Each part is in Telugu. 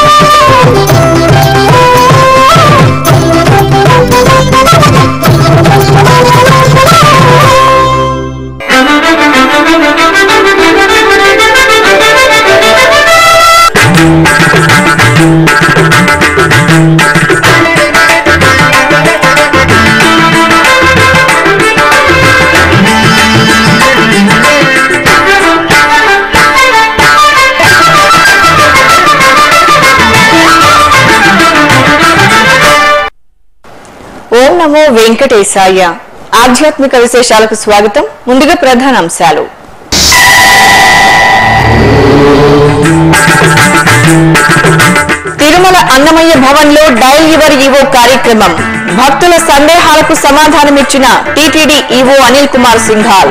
ఓం నమో వెంకటేశాయ ఆధ్యాత్మిక విశేషాలకు స్వాగతం ముందుగా ప్రధాన అంశాలు తిరుమల అన్నమయ్య భవన్ లో డైల్ యువర్ ఈవో కార్యక్రమం భక్తుల సందేహాలకు సమాధానమిచ్చిన టీటీడీ ఈవో అనిల్ కుమార్ సింఘాల్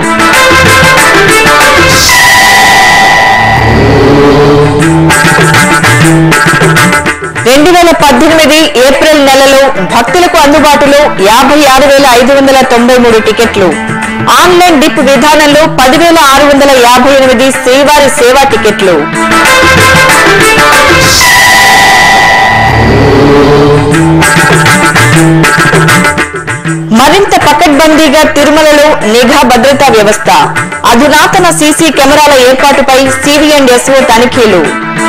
రెండు వేల పద్దెనిమిది ఏప్రిల్ నెలలో భక్తులకు అందుబాటులో యాభై ఆరు వేల ఐదు వందల తొంభై మూడు టికెట్లు ఆన్లైన్ డిప్ విధానంలో పదివేల ఆరు వందల యాభై ఎనిమిది శ్రీవారి సేవా టికెట్లు మరింత పకడ్బందీగా తిరుమలలో నిఘా భద్రతా వ్యవస్థ అధునాతన సీసీ కెమెరాల ఏర్పాటుపై సివిఎండ్ ఎస్ఓ తనిఖీలు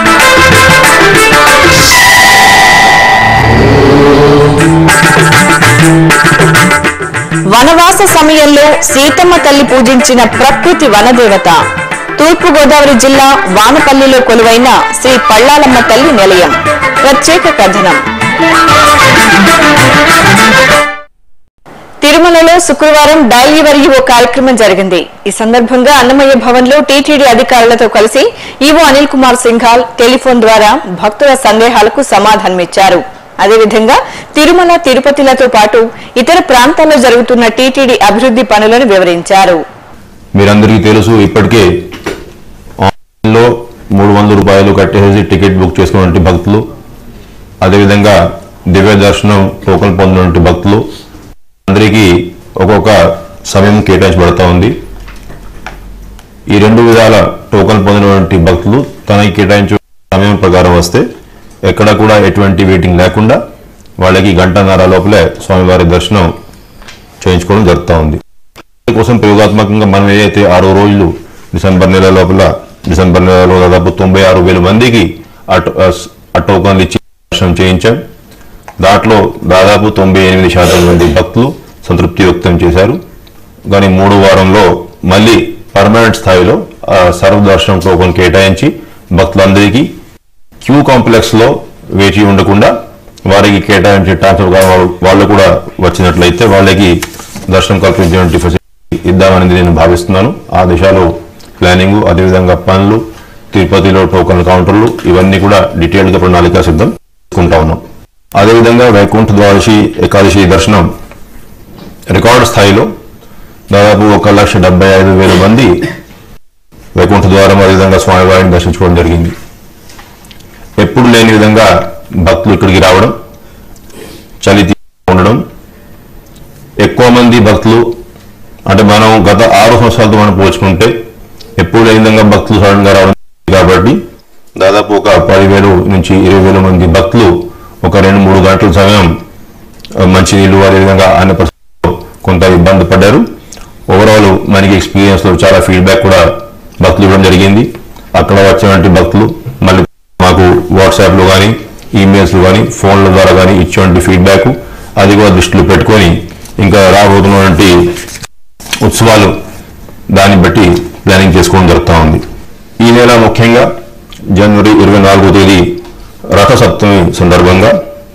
వనవాస సమయంలో సీతమ్మ తల్లి పూజించిన ప్రకృతి వనదేవత తూర్పు గోదావరి జిల్లా వానపల్లిలో కొలువైన శ్రీ పళ్ళాలమ్మ తల్లి నిలయం ప్రత్యేక కథనం తిరుమలలో శుక్రవారం డైలీవర్ ఈవో కార్యక్రమం జరిగింది ఈ సందర్భంగా అన్నమయ్య భవన్ లో టీటీడీ అధికారులతో కలిసి ఈవో అనిల్ కుమార్ సింఘాల్ టెలిఫోన్ ద్వారా భక్తుల సందేహాలకు సమాధానమిచ్చారు అదేవిధంగా తిరుమల తిరుపతిలతో పాటు ఇతర ప్రాంతాల్లో జరుగుతున్న టీటీడీ అభివృద్ధి పనులను వివరించారు మీరందరికీ తెలుసు ఇప్పటికే ఆన్లైన్లో మూడు వందల రూపాయలు కట్టేసి టికెట్ బుక్ చేసుకున్నటువంటి భక్తులు అదేవిధంగా దివ్య దర్శనం టోకన్ పొందినటువంటి భక్తులు అందరికీ ఒక్కొక్క సమయం కేటాయించబడతా ఉంది ఈ రెండు విధాల టోకన్ పొందినటువంటి భక్తులు తనకి కేటాయించిన సమయం ప్రకారం వస్తే ఎక్కడ కూడా ఎటువంటి వెయిటింగ్ లేకుండా వాళ్ళకి గంటన్నర లోపలే స్వామివారి దర్శనం చేయించుకోవడం జరుగుతూ ఉంది కోసం ప్రయోగాత్మకంగా మనం ఏదైతే ఆరు రోజులు డిసెంబర్ నెల లోపల డిసెంబర్ నెలలో దాదాపు తొంభై ఆరు వేల మందికి ఆ టో- ఆ స్- ఆ టోకన్లు ఇచ్చి దర్శనం చేయించాం దాంట్లో దాదాపు తొంభై ఎనిమిది శాతం మంది భక్తులు సంతృప్తి వ్యక్తం చేశారు కానీ మూడు వారంలో మళ్ళీ పర్మనెంట్ స్థాయిలో ఆ సర్వ దర్శనం టోకన్ కేటాయించి భక్తులందరికీ క్యూ కాంప్లెక్స్ లో వేచి ఉండకుండా వారికి కేటాయించే ట్రాన్స్ఫర్ వాళ్ళు వాళ్ళు కూడా వచ్చినట్లయితే వాళ్ళకి దర్శనం కల్పించినటువంటి ఫెసిలిటీ ఇద్దామనేది నేను భావిస్తున్నాను ఆ దిశలో ప్లానింగ్ అదేవిధంగా పనులు తిరుపతిలో టోకన్ కౌంటర్లు ఇవన్నీ కూడా డీటెయిల్డ్ గా ప్రణాళిక సిద్ధం చేసుకుంటా ఉన్నాం అదేవిధంగా వైకుంఠ ద్వాదశి ఏకాదశి దర్శనం రికార్డు స్థాయిలో దాదాపు ఒక లక్ష డెబ్బై ఐదు వేల మంది వైకుంఠ ద్వారం అదేవిధంగా స్వామివారిని దర్శించుకోవడం జరిగింది ఎప్పుడు లేని విధంగా భక్తులు ఇక్కడికి రావడం చలి తీవ్రంగా ఉండడం ఎక్కువ మంది భక్తులు అంటే మనం గత ఆరు సంవత్సరాలతో మనం పోల్చుకుంటే ఎప్పుడు లేని విధంగా భక్తులు సడన్ గా రావడం కాబట్టి దాదాపు ఒక పదివేలు నుంచి ఇరవై వేల మంది భక్తులు ఒక రెండు మూడు గంటల సమయం ఆ, మంచినీళ్ళు అదేవిధంగా అన్న పరిస్థితుల్లో కొంత ఇబ్బంది పడ్డారు ఓవరాల్ మనకి ఎక్స్పీరియన్స్ లో చాలా ఫీడ్బ్యాక్ కూడా భక్తులు ఇవ్వడం జరిగింది అక్కడ వచ్చినటువంటి భక్తులు మళ్ళీ మాకు వాట్సాప్ లో కానీ ఈమెయిల్స్ లో కానీ ఫోన్ల ద్వారా కానీ ఇచ్చేటువంటి ఫీడ్బ్యాక్ అది కూడా దృష్టిలో పెట్టుకొని ఇంకా రాబోతున్నటువంటి ఉత్సవాలు దాన్ని బట్టి ప్లానింగ్ చేసుకోవడం జరుగుతూ ఉంది ఈ నెల ముఖ్యంగా జనవరి ఇరవై నాలుగో తేదీ రథ సప్తమి సందర్భంగా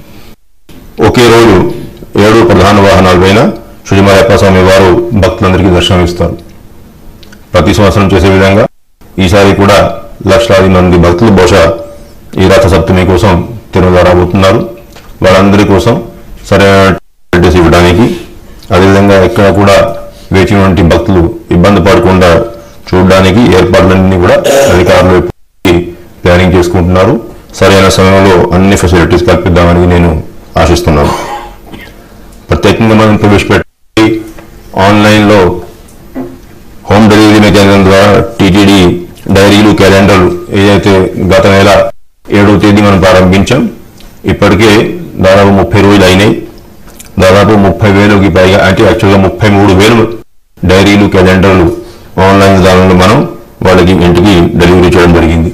ఒకే రోజు ఏడు ప్రధాన వాహనాల పైన శ్రీమలయప్ప స్వామి వారు భక్తులందరికీ దర్శనం ఇస్తారు ప్రతి సంవత్సరం చేసే విధంగా ఈసారి కూడా లక్షలాది మంది భక్తులు బహుశా ఈ రథ సప్తమి కోసం తిరుమల రాబోతున్నారు వాళ్ళందరి కోసం సరైన ఫెసిలిటీస్ ఇవ్వడానికి అదేవిధంగా ఎక్కడ కూడా వేచి ఉన్నటువంటి భక్తులు ఇబ్బంది పడకుండా చూడడానికి ఏర్పాట్లన్నీ కూడా అధికారులు ఇప్పటికీ ప్లానింగ్ చేసుకుంటున్నారు సరైన సమయంలో అన్ని ఫెసిలిటీస్ కల్పిద్దామని నేను ఆశిస్తున్నాను ప్రత్యేకంగా మనం ప్రవేశపెట్టి ఆన్లైన్లో హోమ్ డెలివరీ మెకానిజం ద్వారా టీటీడీ డైరీలు క్యాలెండర్లు ఏదైతే గత నెల ఏడో తేదీ మనం ప్రారంభించాం ఇప్పటికే దాదాపు ముప్పై రోజులు అయినాయి దాదాపు ముప్పై వేలకి పైగా అంటే యాక్చువల్గా ముప్పై మూడు వేలు డైరీలు క్యాలెండర్లు ఆన్లైన్ విధానంలో మనం వాళ్ళకి ఇంటికి డెలివరీ చేయడం జరిగింది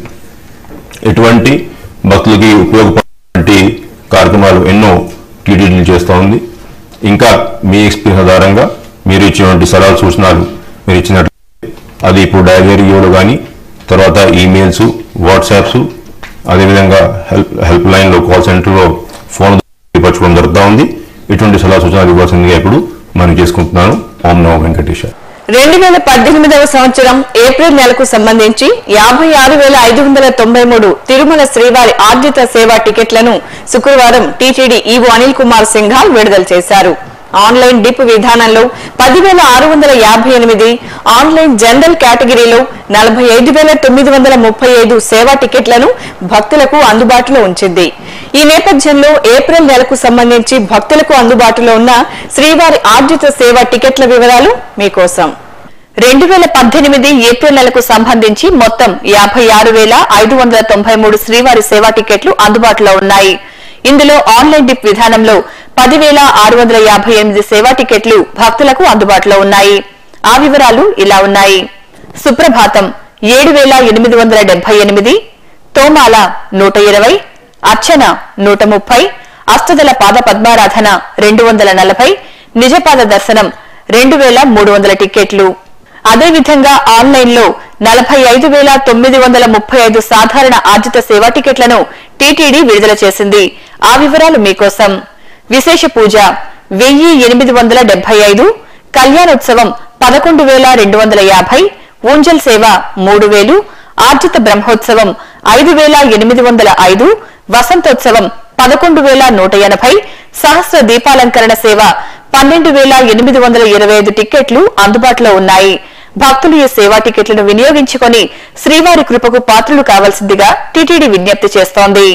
ఎటువంటి భక్తులకి ఉపయోగపడే కార్యక్రమాలు ఎన్నో టీటీడీలు చేస్తూ ఉంది ఇంకా మీ ఎక్స్పీరియన్స్ ఆధారంగా మీరు ఇచ్చినటువంటి సలహా సూచనలు మీరు ఇచ్చినట్లు అది ఇప్పుడు డైరీలో కానీ తర్వాత ఈమెయిల్స్ వాట్సాప్స్ అదేవిధంగా హెల్ప్ హెల్ప్ లైన్లో కాల్ సెంటర్లో ఫోన్ పరచుకోవడం జరుగుతూ ఉంది ఇటువంటి సలహా సూచనలు ఇవ్వాల్సిందిగా ఇప్పుడు మనం చేసుకుంటున్నాను ఓం నమో వెంకటేశ్వర రెండు వేల పద్దెనిమిదవ సంవత్సరం ఏప్రిల్ నెలకు సంబంధించి యాభై ఆరు వేల ఐదు వందల తొంభై మూడు తిరుమల శ్రీవారి ఆర్జిత సేవా టికెట్లను శుక్రవారం టీటీడీ ఈవో అనిల్ కుమార్ సింఘాల్ విడుదల చేశారు ఆన్లైన్ డిప్ విధానంలో పదివేల ఆరు వందల యాభై ఎనిమిది ఆన్లైన్ జనరల్ కేటగిరీలో నలభై ఐదు వేల తొమ్మిది వందల ముప్పై ఐదు సేవా టికెట్లను భక్తులకు అందుబాటులో ఉంచింది ఈ నేపథ్యంలో ఏప్రిల్ నెలకు సంబంధించి భక్తులకు అందుబాటులో ఉన్న శ్రీవారి ఆర్జిత సేవా టికెట్ల వివరాలు మీకోసం రెండు వేల పద్దెనిమిది ఏప్రిల్ నెలకు సంబంధించి మొత్తం యాభై ఆరు వేల ఐదు వందల తొంభై మూడు శ్రీవారి సేవా టికెట్లు అందుబాటులో ఉన్నాయి ఇందులో ఆన్లైన్ డిప్ విధానంలో పదివేల ఆరు వందల యాభై ఎనిమిది సేవా టికెట్లు భక్తులకు అందుబాటులో ఉన్నాయి ఆ వివరాలు ఇలా ఉన్నాయి సుప్రభాతం ఏడు వేల ఎనిమిది వందల డెబ్బై ఎనిమిది తోమాల నూట ఇరవై అర్చన నూట ముప్పై అష్టదల పాద పద్మారాధన రెండు వందల నలభై నిజపాద దర్శనం రెండు వేల మూడు వందల టికెట్లు అదేవిధంగా ఆన్లైన్ లో నలభై ఐదు వేల తొమ్మిది వందల ముప్పై ఐదు సాధారణ ఆర్జిత సేవా టికెట్లను టీటీడీ విడుదల చేసింది ఆ వివరాలు మీకోసం విశేష పూజ వెయ్యి ఎనిమిది వందల డెబ్బై ఐదు కళ్యాణోత్సవం పదకొండు వేల రెండు వందల యాభై ఊంజల్ సేవ మూడు వేలు ఆర్జిత బ్రహ్మోత్సవం ఐదు వేల ఎనిమిది వందల ఐదు వసంతోత్సవం పదకొండు వేల నూట ఎనభై సహస్ర దీపాలంకరణ సేవ పన్నెండు వేల ఎనిమిది వందల ఇరవై ఐదు టిక్కెట్లు అందుబాటులో ఉన్నాయి భక్తులు ఈ సేవా టికెట్లను వినియోగించుకొని శ్రీవారి కృపకు పాత్రులు కావాల్సిందిగా టీటీడీ విజ్ఞప్తి చేస్తోంది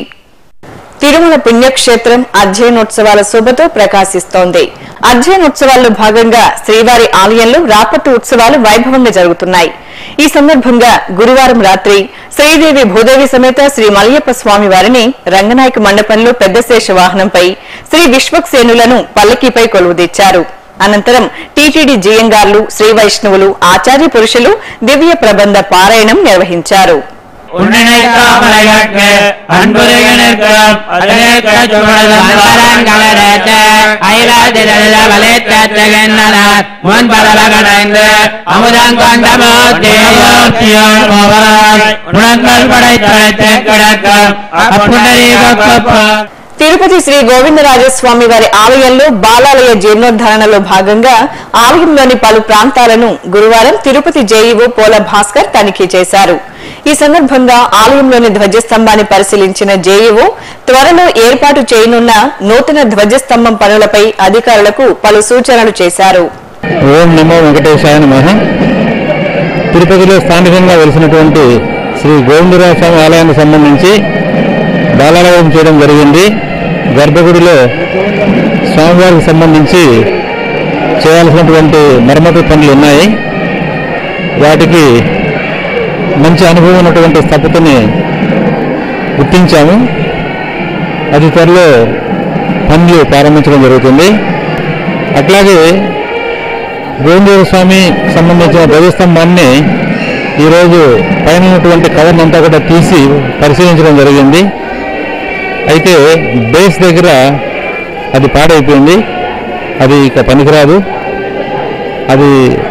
తిరుమల పుణ్యక్షేత్రం అధ్యయనోత్సవాల శోభతో ప్రకాశిస్తోంది అధ్యయనోత్సవాల్లో భాగంగా శ్రీవారి ఆలయంలో రాపట్టు ఉత్సవాలు వైభవంగా జరుగుతున్నాయి ఈ సందర్భంగా గురువారం రాత్రి శ్రీదేవి భూదేవి సమేత శ్రీ మలయప్ప స్వామి వారిని రంగనాయక మండపంలో పెద్దశేష వాహనంపై శ్రీ విశ్వక్సేనులను పల్లకీపై కొలువుదీర్చారు అనంతరం టీటీడీ జీఎంగార్లు శ్రీ వైష్ణవులు ఆచార్య పురుషులు దివ్య ప్రబంధ పారాయణం నిర్వహించారు உன்னினைக்காமலையற்கு அன்புரையனுக்கு அதனேற்க சுமணதன் கலரேற்ற அயிலாதிரல்ல வலைத்தேற்றகின்றன முன்பரலகடைந்து அமுதம் கொண்ட மூர்த்தியோர் உணங்கள் படைத்தழைத்து கிடக்கும் அப்புண்டரீகொப்ப తిరుపతి శ్రీ గోవిందరాజస్వామి వారి ఆలయంలో బాలాలయ జీర్ణోద్ధరణలో భాగంగా ఆలయంలోని పలు ప్రాంతాలను గురువారం తిరుపతి జేఈఓ పోల భాస్కర్ తనిఖీ చేశారు ఈ సందర్భంగా ఆలయంలోని ధ్వజస్తంభాన్ని పరిశీలించిన జేఈఓ త్వరలో ఏర్పాటు చేయనున్న నూతన ధ్వజస్తంభం పనులపై అధికారులకు పలు సూచనలు చేశారు ఓం నమో వెంకటేశాయ నమ తిరుపతిలో స్థానికంగా వెలిసినటువంటి శ్రీ గోవిందరావు స్వామి ఆలయానికి సంబంధించి బాలాలయం చేయడం జరిగింది గర్భగుడిలో స్వామివారికి సంబంధించి చేయాల్సినటువంటి మరమ్మతు పనులు ఉన్నాయి వాటికి మంచి అనుభవం ఉన్నటువంటి స్థపతిని గుర్తించాము అతి త్వరలో పనులు ప్రారంభించడం జరుగుతుంది అట్లాగే గోవిందేశ్వర స్వామి సంబంధించిన ధ్వజస్తంభాన్ని ఈరోజు పైన ఉన్నటువంటి కవర్ని అంతా కూడా తీసి పరిశీలించడం జరిగింది అయితే బేస్ దగ్గర అది పాడైపోయింది అది ఇక పనికిరాదు అది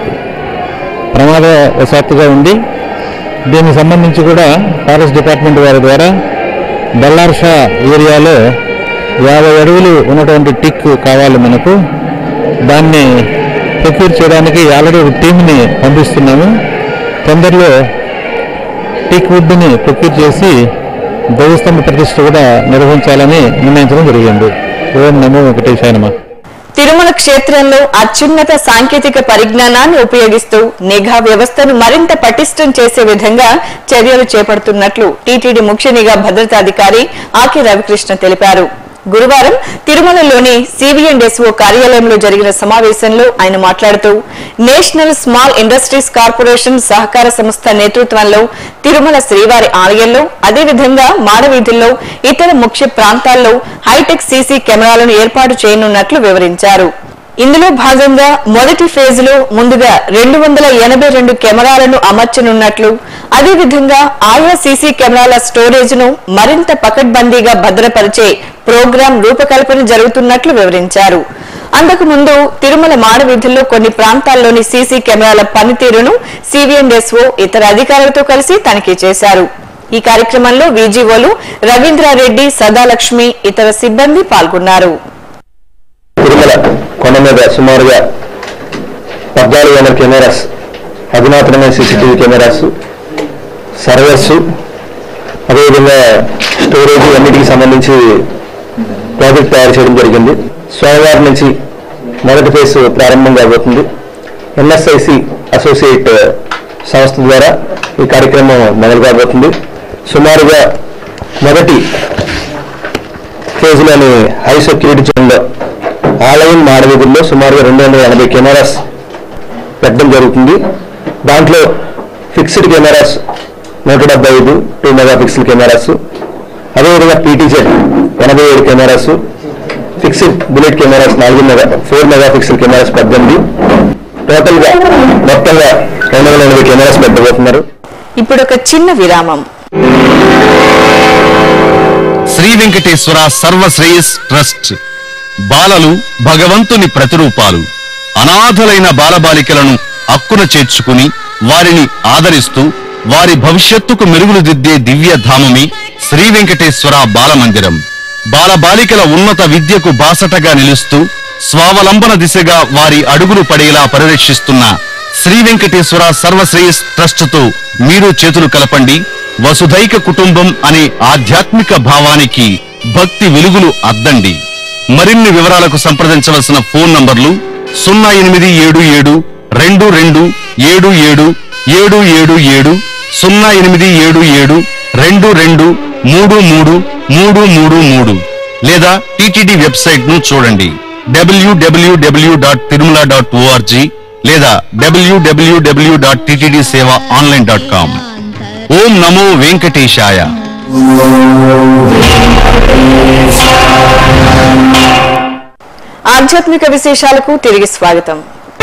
ప్రమాదవశాత్తుగా ఉంది దీనికి సంబంధించి కూడా ఫారెస్ట్ డిపార్ట్మెంట్ వారి ద్వారా బల్లార్షా ఏరియాలో యాభై అడుగులు ఉన్నటువంటి టిక్ కావాలి మనకు దాన్ని ప్రొక్యూర్ చేయడానికి ఆల్రెడీ ఒక టీంని పంపిస్తున్నాము తొందరలో టిక్ వుడ్ని ప్రొక్యూర్ చేసి ధ్వజస్తంభ ప్రతిష్ఠ కూడా నిర్వహించాలని నిర్ణయించడం జరిగింది ఓం నమో వెంకటేశాయ నమః తిరుమల క్షేత్రంలో అత్యున్నత సాంకేతిక పరిజ్ఞానాన్ని ఉపయోగిస్తూ నిఘా వ్యవస్థను మరింత పటిష్టం చేసే విధంగా చర్యలు చేపడుతున్నట్లు టీటీడీ ముఖ్య నిఘా భద్రతాధికారి ఆకే రవికృష్ణ తెలిపారు గురువారం తిరుమలలోని సిబిఎండ్ఎస్ఓ కార్యాలయంలో జరిగిన సమావేశంలో ఆయన మాట్లాడుతూ నేషనల్ స్మాల్ ఇండస్ట్రీస్ కార్పొరేషన్ సహకార సంస్థ నేతృత్వంలో తిరుమల శ్రీవారి ఆలయంలో అదేవిధంగా మాడవీధుల్లో ఇతర ముఖ్య ప్రాంతాల్లో హైటెక్ సీసీ కెమెరాలను ఏర్పాటు చేయనున్నట్లు వివరించారు ఇందులో భాగంగా మొదటి ఫేజ్లో ముందుగా రెండు వందల ఎనభై రెండు కెమెరాలను అమర్చనున్నట్లు అదేవిధంగా ఆయా సీసీ కెమెరాల స్టోరేజ్ ను మరింత పకడ్బందీగా భద్రపరిచే ప్రోగ్రాం రూపకల్పన జరుగుతున్నట్లు వివరించారు అంతకు ముందు తిరుమల మాడవీధుల్లో కొన్ని ప్రాంతాల్లోని సీసీ కెమెరాల పనితీరును సివిఎండ్ఎస్ఓ ఇతర అధికారులతో కలిసి తనిఖీ చేశారు ఈ కార్యక్రమంలో వీజీఓలు రవీంద్రారెడ్డి సదాలక్ష్మి ఇతర సిబ్బంది పాల్గొన్నారు తిరుమల కొండ మీద సుమారుగా పద్నాలుగు వందల కెమెరాస్ అధునాతనమైన సీసీటీవీ కెమెరాస్ సర్వర్స్ అదేవిధంగా స్టోరేజ్ అన్నిటికి సంబంధించి ప్రాజెక్ట్ తయారు చేయడం జరిగింది స్వామివారి నుంచి మొదటి ఫేజ్ ప్రారంభం కాబోతుంది ఎన్ఎస్ఐసి అసోసియేట్ సంస్థ ద్వారా ఈ కార్యక్రమం మొదలు కాబోతుంది సుమారుగా మొదటి ఫేజ్లోని హై సెక్యూరిటీ జోన్లో ఆలయం మాడవీధుల్లో సుమారుగా రెండు వందల ఎనభై కెమెరాస్ పెట్టడం జరుగుతుంది దాంట్లో ఫిక్స్డ్ కెమెరాస్ నూట డెబ్బై ఐదు టూ మెగా పిక్సెల్ కెమెరాస్ అదేవిధంగా పీటీజెడ్ ఎనభై ఏడు కెమెరాస్ ఫిక్స్డ్ బుల్లెట్ కెమెరాస్ నాలుగు mega four megapixel cameras పద్దెనిమిది టోటల్గా మొత్తంగా రెండు వందల ఎనభై కెమెరాస్ పెట్టబోతున్నారు ఇప్పుడు ఒక చిన్న విరామం శ్రీ వెంకటేశ్వర సర్వశ్రేయస్ ట్రస్ట్ బాలలు భగవంతుని ప్రతిరూపాలు అనాథలైన బాలబాలికలను అక్కున చేర్చుకుని వారిని ఆదరిస్తూ వారి భవిష్యత్తుకు మెరుగులు దిద్దే దివ్య ధామమే శ్రీ వెంకటేశ్వర బాలమందిరం బాలబాలికల ఉన్నత విద్యకు బాసటగా నిలుస్తూ స్వావలంబన దిశగా వారి అడుగులు పడేలా పరిరక్షిస్తున్న శ్రీ వెంకటేశ్వర సర్వశ్రేయస్ ట్రస్టుతో మీరు చేతులు కలపండి వసుధైక కుటుంబం అనే ఆధ్యాత్మిక భావానికి భక్తి వెలుగులు అద్దండి మరిన్ని వివరాలకు సంప్రదించవలసిన ఫోన్ నంబర్లు సున్నా ఎనిమిది ఏడు ఏడు రెండు రెండు ఏడు ఏడు ఏడు ఏడు ఏడు సున్నా ఎనిమిది ఏడు ఏడు రెండు రెండు మూడు మూడు మూడు మూడు మూడు లేదా టిటిడి వెబ్సైట్ ను చూడండి W W W dot Tirumala dot O R G లేదా డబ్ల్యూడబ్ల్యూడబ్ల్యూ డాట్ టిటిడి సేవ ఆన్లైన్ డాట్ కామ్ ఓం నమో వెంకటేశాయ ఆధ్యాత్మిక విశేషాలకు తిరిగి స్వాగతం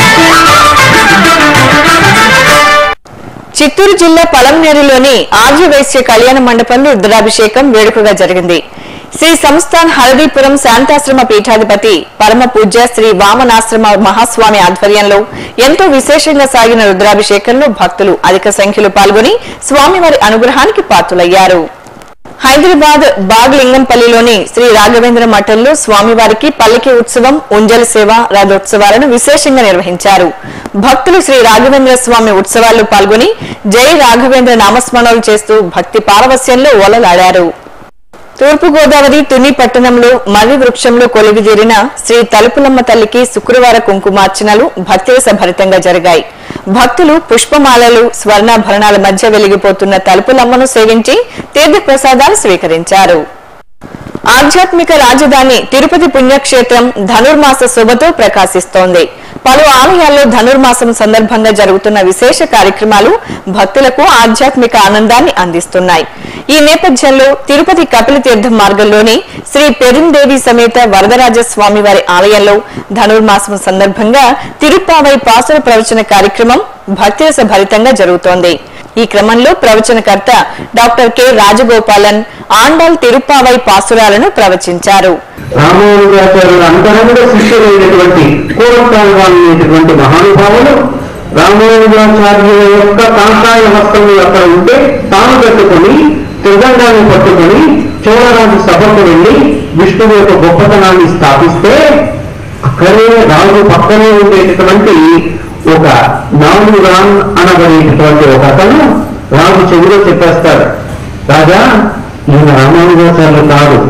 చిత్తూరు జిల్లా పలంనేరులోని ఆర్యవైశ్య కళ్యాణ మండపంలో రుద్రాభిషేకం వేడుకగా జరిగింది శ్రీ సంస్థాన్ హరదీపురం శాంతాశ్రమ పీఠాధిపతి పరమ పూజ్య శ్రీ వామనాశ్రమ మహాస్వామి ఆధ్వర్యంలో ఎంతో విశేషంగా సాగిన రుద్రాభిషేకంలో భక్తులు అధిక సంఖ్యలో పాల్గొని స్వామివారి అనుగ్రహానికి పాత్రులయ్యారు హైదరాబాద్ బాగ్లింగంపల్లిలోని శ్రీ రాఘవేంద్ర మఠంలో స్వామివారికి పల్లకి ఉత్సవం ఉంజల్ సేవ రథోత్సవాలను విశేషంగా నిర్వహించారు భక్తులు శ్రీ రాఘవేంద్ర స్వామి ఉత్సవాల్లో పాల్గొని జై రాఘవేంద్ర నామస్మరణలు చేస్తూ భక్తి పారవస్యంలో ఓలలాడారు తూర్పుగోదావరి తుని పట్టణంలో మర్రి వృక్షంలో కొలువిదీరిన శ్రీ తలుపులమ్మ తల్లికి శుక్రవార కుంకుమార్చనలు భక్తిరస భరితంగా జరిగాయి భక్తులు పుష్పమాలలు స్వర్ణాభరణాల మధ్య వెలిగిపోతున్న తలుపులమ్మను సేవించి తీర్థప్రసాదాలు స్వీకరించారు ఆధ్యాత్మిక రాజధాని తిరుపతి పుణ్యక్షేత్రం ధనుర్మాస శోభతో ప్రకాశిస్తోంది పలు ఆలయాల్లో ధనుర్మాసం సందర్భంగా జరుగుతున్న విశేష కార్యక్రమాలు భక్తులకు ఆధ్యాత్మిక ఆనందాన్ని అందిస్తున్నాయి ఈ నేపథ్యంలో తిరుపతి కపిల తీర్థం మార్గంలోని శ్రీ పెరుందేవి సమేత వరదరాజ స్వామి వారి ఆలయంలో ధనుర్మాసం సందర్భంగా తిరుప్పావై పాసుర ప్రవచన కార్యక్రమం భక్తిరస భరితంగా జరుగుతోంది ఈ క్రమంలో ప్రవచనకర్త డాక్టర్ కె రాజగోపాలన్ ఆండాల్ తిరుప్పావై పాసురాలను ప్రవచించారు రామానుజాచార్యులు అంతరంగ శిష్యులైనటువంటి పూర్వకాలమైనటువంటి మహానుభావులు రామానుజాచార్యుల యొక్క కాంతాయ హస్తములు అక్కడ ఉంటే తాను కట్టుకొని త్రిదండాన్ని పట్టుకొని చోళరాజు సభకు వెళ్లి విష్ణువు యొక్క గొప్పతనాన్ని స్థాపిస్తే అక్కడే రాజు పక్కనే ఉండేటటువంటి ఒక నాలుగు రాన్ అనబడేటటువంటి ఒక అతను రాజు చెవిలో చెప్పేస్తాడు రాజా ఈయన రామానుజాచార్యులు కాదు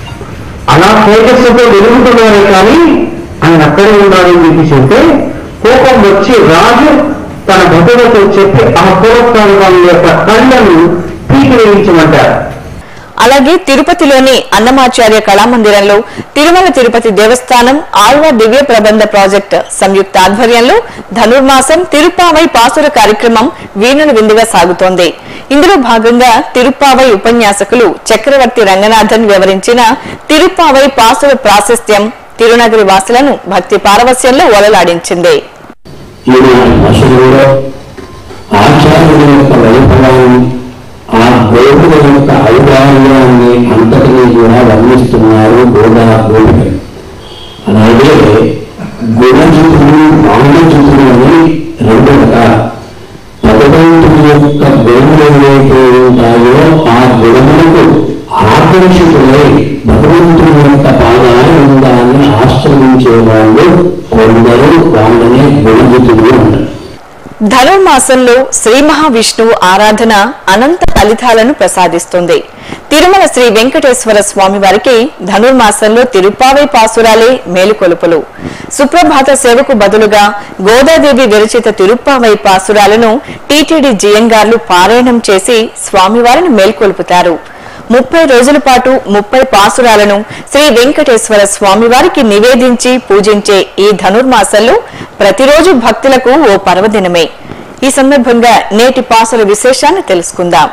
అలా తేజస్సుతో వెలుగుతున్నారే కానీ ఆయన అక్కడే ఉన్నారని చెప్పి చెప్తే కోపం వచ్చి రాజు తన భటులతో చెప్పి ఆ పూర్వకాలం యొక్క కళ్ళను పీకి వేయించమంటారు అలాగే తిరుపతిలోని అన్నమాచార్య కళామందిరంలో తిరుమల తిరుపతి దేవస్థానం ఆళ్వ దివ్య ప్రబంధ ప్రాజెక్ట్ సంయుక్త ఆధ్వర్యంలో ధనుర్మాసం తిరుప్పావై పాసుర కార్యక్రమం వీణుల విందుగా సాగుతోంది ఇందులో భాగంగా తిరుప్పావై ఉపన్యాసకులు చక్రవర్తి రంగనాథన్ వివరించిన తిరుప్పావై పాసుర ప్రాశస్త్యం తిరునగరి వాసులను భక్తి పారవస్యంలో ఓలలాడించింది ఈనాటి భాషలో ఆచార్యుల యొక్క వైఫల్యాన్ని ఆ గోపుల యొక్క ఔదార్యాన్ని అంతటినీ కూడా వర్ణిస్తున్నారు గోదా గోపికలు అలాగే గుణజితులు వాంగజితులు అని రెండు రకాలు భగవంతుని యొక్క గుణములు ఏవైతే ఉంటాయో ఆ గుణములకు ఆకర్షితులై భగవంతుని యొక్క పాదానందాన్ని ఆశ్రమించే వాళ్ళు కొందరు వాళ్ళనే గుణజితులు అంటారు ధనుర్మాసంలో శ్రీ మహావిష్ణువు ఆరాధన అనంత ఫలితాలను ప్రసాదిస్తుంది తిరుమల శ్రీ వెంకటేశ్వర స్వామి వారికి ధనుర్మాసంలో తిరుప్పావై పాసురాలే మేలుకొలుపులు సుప్రభాత సేవకు బదులుగా గోదాదేవి విరచిత తిరుప్పావై పాసురాలను టీటీడీ జియంగార్లు పారాయణం చేసి స్వామివారిని మేల్కొల్పుతారు ముప్పై రోజుల పాటు ముప్పై పాసురాలను శ్రీ వెంకటేశ్వర స్వామివారికి నివేదించి పూజించే ఈ ధనుర్మాసంలో ప్రతిరోజు భక్తులకు ఓ పర్వదినమే ఈ సందర్భంగా నేటి పాసుల విశేషాన్ని తెలుసుకుందాం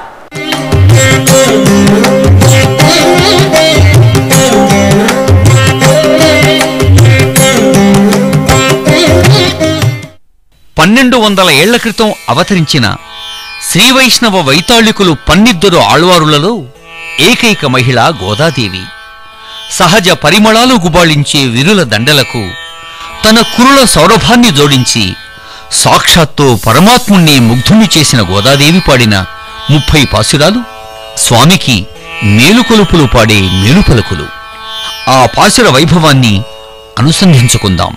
పన్నెండు వందల ఏళ్ల క్రితం అవతరించిన శ్రీవైష్ణవ వైతాళికులు పన్నిద్దరు ఆళ్వారులలో ఏకైక మహిళ గోదాదేవి సహజ పరిమళాలు గుబాళించే విరుల దండలకు తన కురుల సౌరభాన్ని జోడించి సాక్షాత్తు పరమాత్ముణ్ణి ముగ్ధుణ్ణి చేసిన గోదాదేవి పాడిన ముప్పై పాసురాలు స్వామికి మేలుకొలుపులు పాడే మేలుపలుకులు ఆ పాసుర వైభవాన్ని అనుసంధించుకుందాం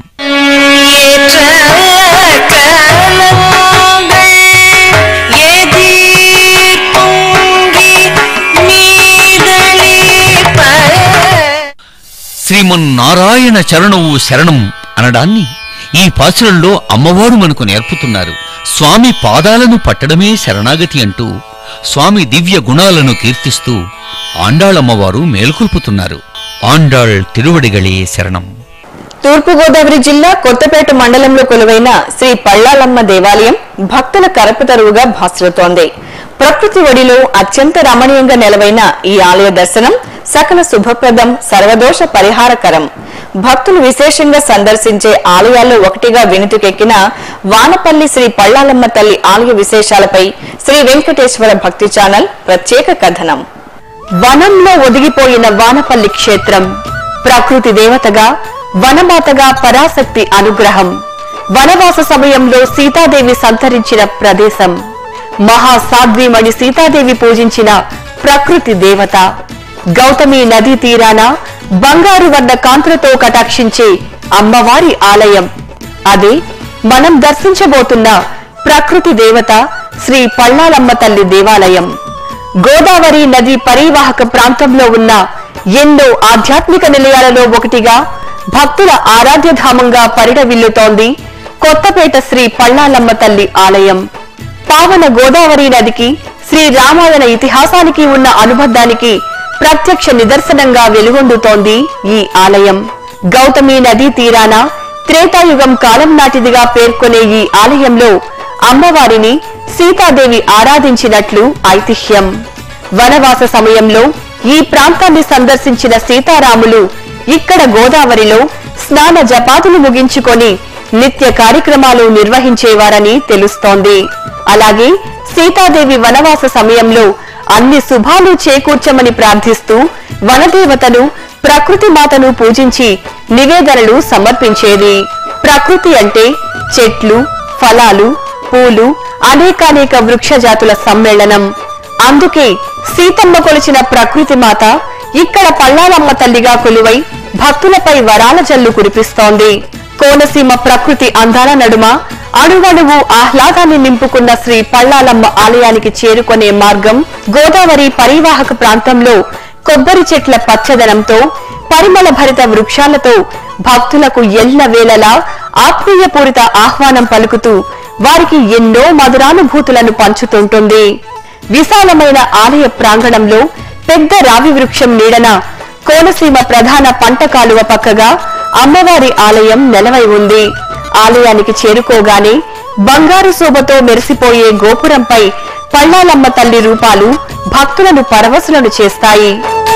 శ్రీమన్నారాయణ చరణవు శరణం అనడాన్ని ఈ పాసురంలో అమ్మవారు మనకు నేర్పుతున్నారు స్వామి పాదాలను పట్టడమే శరణాగతి అంటూ స్వామి దివ్య గుణాలను కీర్తిస్తూ ఆండాళమ్మవారు మేల్కొల్పుతున్నారు ఆండాళ్ తిరువడిగళే శరణం తూర్పుగోదావరి జిల్లా కొత్తపేట మండలంలో కొలువైన శ్రీ పళ్ళాలమ్మ దేవాలయం భక్తుల కరపుతరువుగా భాస్రతోంది ప్రకృతి ఒడిలో అత్యంత రమణీయంగా నెలవైన ఈ ఆలయ దర్శనం సకల శుభప్రదం సర్వదోష పరిహారకరం భక్తులు విశేషంగా సందర్శించే ఆలయాల్లో ఒకటిగా వినుతుకెక్కిన వానపల్లి శ్రీ పళ్ళాలమ్మ తల్లి ఆలయ విశేషాలపై శ్రీ వెంకటేశ్వర భక్తి ఛానల్ ప్రత్యేక కథనం వనంలో ఒదిగిపోయిన వానపల్లి క్షేత్రం ప్రకృతి దేవతగా వనమాతగా పరాశక్తి అనుగ్రహం వనవాస సమయంలో సీతాదేవి సంతరించిన ప్రదేశం మహాసాధ్వీమణి సీతాదేవి పూజించిన ప్రకృతి దేవత గౌతమి నదీ తీరాన బంగారు వర్ణ కాంతులతో కటాక్షించే అమ్మవారి ఆలయం అదే మనం దర్శించబోతున్న ప్రకృతి దేవత శ్రీ పళ్ళాలమ్మ తల్లి దేవాలయం గోదావరి నది పరివాహక ప్రాంతంలో ఉన్న ఎన్నో ఆధ్యాత్మిక నిలయాలలో ఒకటిగా భక్తుల ఆరాధ్యధామంగా పరిడవిల్లుతోంది కొత్తపేట శ్రీ పళ్ళాలమ్మ తల్లి ఆలయం పావన గోదావరి నదికి శ్రీ రామాయణ ఇతిహాసానికి ఉన్న అనుబంధానికి ప్రత్యక్ష నిదర్శనంగా వెలుగొందుతోంది ఈ ఆలయం గౌతమి నదీ తీరాన త్రేతాయుగం కాలం నాటిదిగా పేర్కొనే ఈ ఆలయంలో అమ్మవారిని సీతాదేవి ఆరాధించినట్లు ఐతిహ్యం వనవాస సమయంలో ఈ ప్రాంతాన్ని సందర్శించిన సీతారాములు ఇక్కడ గోదావరిలో స్నాన జపాతులు ముగించుకొని నిత్య కార్యక్రమాలు నిర్వహించేవారని తెలుస్తోంది అలాగే సీతాదేవి వనవాస సమయంలో అన్ని శుభాలు చేకూర్చమని ప్రార్థిస్తూ వనదేవతను ప్రకృతి మాతను పూజించి నివేదనలు సమర్పించేది ప్రకృతి అంటే చెట్లు ఫలాలు పూలు అనేకానేక వృక్ష జాతుల సమ్మేళనం అందుకే సీతమ్మ కొలిచిన ప్రకృతి మాత ఇక్కడ పల్లాలమ్మ తల్లిగా కొలువై భక్తులపై వరాల జల్లు కురిపిస్తోంది కోనసీమ ప్రకృతి అందాల నడుమ అణువణువు ఆహ్లాదాన్ని నింపుకున్న శ్రీ పల్లాలమ్మ ఆలయానికి చేరుకునే మార్గం గోదావరి పరివాహక ప్రాంతంలో కొబ్బరి చెట్ల పచ్చదనంతో పరిమళ భరిత వృక్షాలతో భక్తులకు ఎల్ల వేళలా ఆత్మీయపూరిత ఆహ్వానం పలుకుతూ వారికి ఎన్నో మధురానుభూతులను పంచుతుంటుంది విశాలమైన ఆలయ ప్రాంగణంలో పెద్ద రావి వృక్షం నీడన కోనసీమ ప్రధాన పంట కాలువ పక్కగా అమ్మవారి ఆలయం నెలవై ఉంది ఆలయానికి చేరుకోగానే బంగారు శోభతో మెరిసిపోయే గోపురంపై పళ్ళాలమ్మ తల్లి రూపాలు భక్తులను పరవశులను చేస్తాయి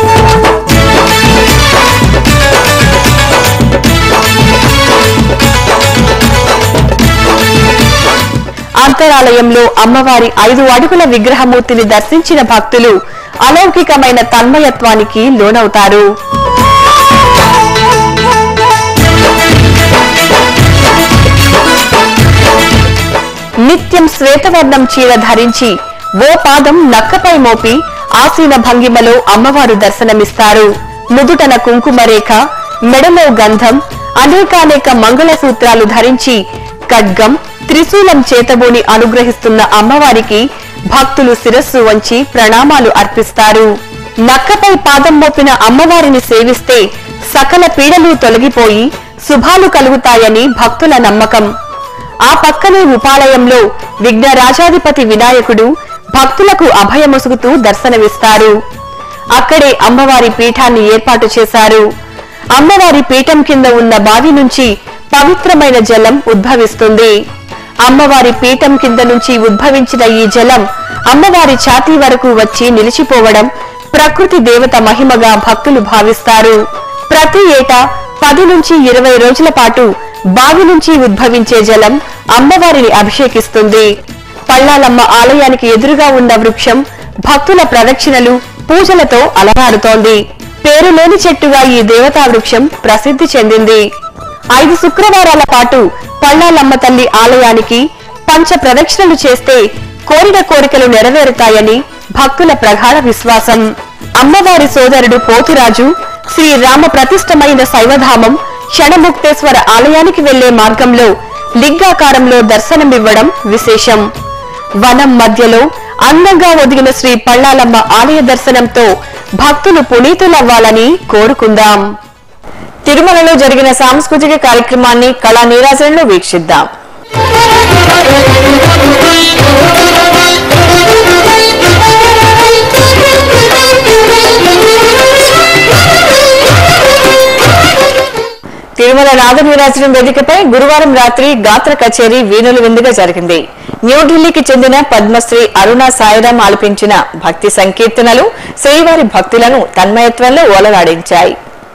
అంతరాలయంలో అమ్మవారి ఐదు అడుగుల విగ్రహమూర్తిని దర్శించిన భక్తులు అలౌకికమైన తన్మయత్వానికి లోనవుతారు నిత్యం శ్వేతవర్ణం చీర ధరించి ఓ పాదం నక్కపై మోపి ఆసీన భంగిమలో అమ్మవారు దర్శనమిస్తారు నుదుటన కుంకుమ రేఖ మెడలో గంధం అనేకానేక మంగళసూత్రాలు ధరించి ఖడ్గం త్రిశూలం చేతబూని అనుగ్రహిస్తున్న అమ్మవారికి భక్తులు శిరస్సు వంచి ప్రణామాలు అర్పిస్తారు నక్కపై పాదం మోపిన అమ్మవారిని సేవిస్తే సకల పీడలు తొలగిపోయి శుభాలు కలుగుతాయని భక్తుల నమ్మకం ఆ పక్కనే ఉపాలయంలో విఘ్నరాజాధిపతి వినాయకుడు భక్తులకు అభయమొసుగుతూ దర్శనమిస్తారు అక్కడే అమ్మవారి పీఠాన్ని ఏర్పాటు చేశారు అమ్మవారి పీఠం కింద ఉన్న బావి నుంచి పవిత్రమైన జలం ఉద్భవిస్తుంది అమ్మవారి పీఠం కింద నుంచి ఉద్భవించిన ఈ జలం అమ్మవారి ఛాతీ వరకు వచ్చి నిలిచిపోవడం ప్రకృతి దేవత మహిమగా భక్తులు భావిస్తారు ప్రతి ఏటా పది నుంచి ఇరవై రోజుల పాటు బావి నుంచి ఉద్భవించే జలం అమ్మవారిని అభిషేకిస్తుంది పళ్ళాలమ్మ ఆలయానికి ఎదురుగా ఉన్న వృక్షం భక్తుల ప్రదక్షిణలు పూజలతో అలరారుతోంది పేరులేని చెట్టుగా ఈ దేవతా వృక్షం ప్రసిద్ధి చెందింది ఐదు శుక్రవారాల పాటు పళ్ళాలమ్మ తల్లి ఆలయానికి పంచ ప్రదక్షిణలు చేస్తే కోరిన కోరికలు నెరవేరుతాయని భక్తుల ప్రగాఢ విశ్వాసం అమ్మవారి సోదరుడు పోతురాజు శ్రీ రామ ప్రతిష్టమైన శైవధామం క్షణముక్తేశ్వర ఆలయానికి వెళ్లే మార్గంలో లింగాకారంలో దర్శనమివ్వడం విశేషం వనం మధ్యలో అందంగా ఒదిగిన శ్రీ పళ్ళాలమ్మ ఆలయ దర్శనంతో భక్తులు పునీతులవ్వాలని కోరుకుందాం తిరుమలలో జరిగిన సాంస్కృతిక కార్యక్రమాన్ని కళా నీరాజనంలో వీక్షిద్దాం తిరుమల నాదనీరాజనం వేదికపై గురువారం రాత్రి గాత్ర కచేరీ వీణుల విందుగా జరిగింది న్యూఢిల్లీకి చెందిన పద్మశ్రీ అరుణ సాయిరాం ఆలపించిన భక్తి సంకీర్తనలు శ్రీవారి భక్తులను తన్మయత్వంలో ఓలలాడించాయి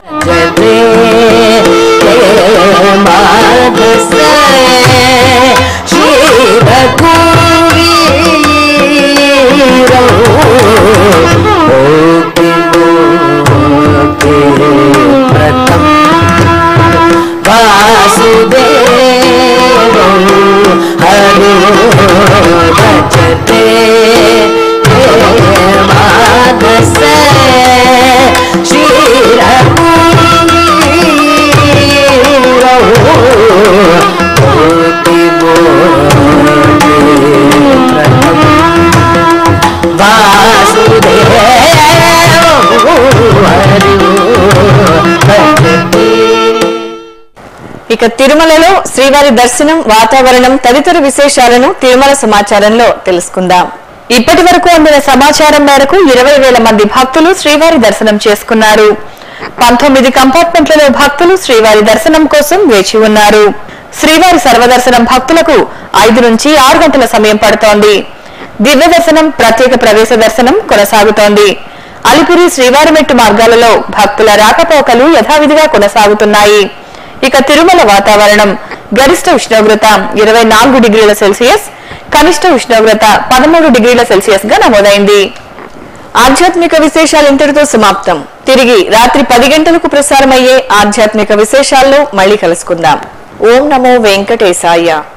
ఇక తిరుమలలో శ్రీవారి దర్శనం వాతావరణం తదితర విశేషాలను తిరుమల సమాచారంలో తెలుసుకుందాం ఇప్పటి వరకు అందిన సమాచారం మేరకు ఇరవై వేల మంది భక్తులు శ్రీవారి దర్శనం చేసుకున్నారు పంతొమ్మిది కంపార్ట్మెంట్లలో భక్తులు శ్రీవారి దర్శనం కోసం వేచి ఉన్నారు శ్రీవారి సర్వదర్శనం భక్తులకు ఐదు నుంచి ఆరు గంటల సమయం పడుతోంది దివ్య దర్శనం ప్రత్యేక ప్రవేశ దర్శనం కొనసాగుతోంది అలిపిరి శ్రీవారి మెట్టు మార్గాలలో భక్తుల రాకపోకలు యథావిధిగా కొనసాగుతున్నాయి ఇక తిరుమల వాతావరణం గరిష్ట ఉష్ణోగ్రత ఇరవై నాలుగు డిగ్రీల సెల్సియస్ కనిష్ట ఉష్ణోగ్రత పదమూడు డిగ్రీల సెల్సియస్ గా నమోదైంది ఆధ్యాత్మిక విశేషాలు ఇంతటితో సమాప్తం తిరిగి రాత్రి పది గంటలకు ప్రసారమయ్యే ఆధ్యాత్మిక విశేషాల్లో మళ్ళీ కలుసుకుందాం ఓం నమో వెంకటేశాయ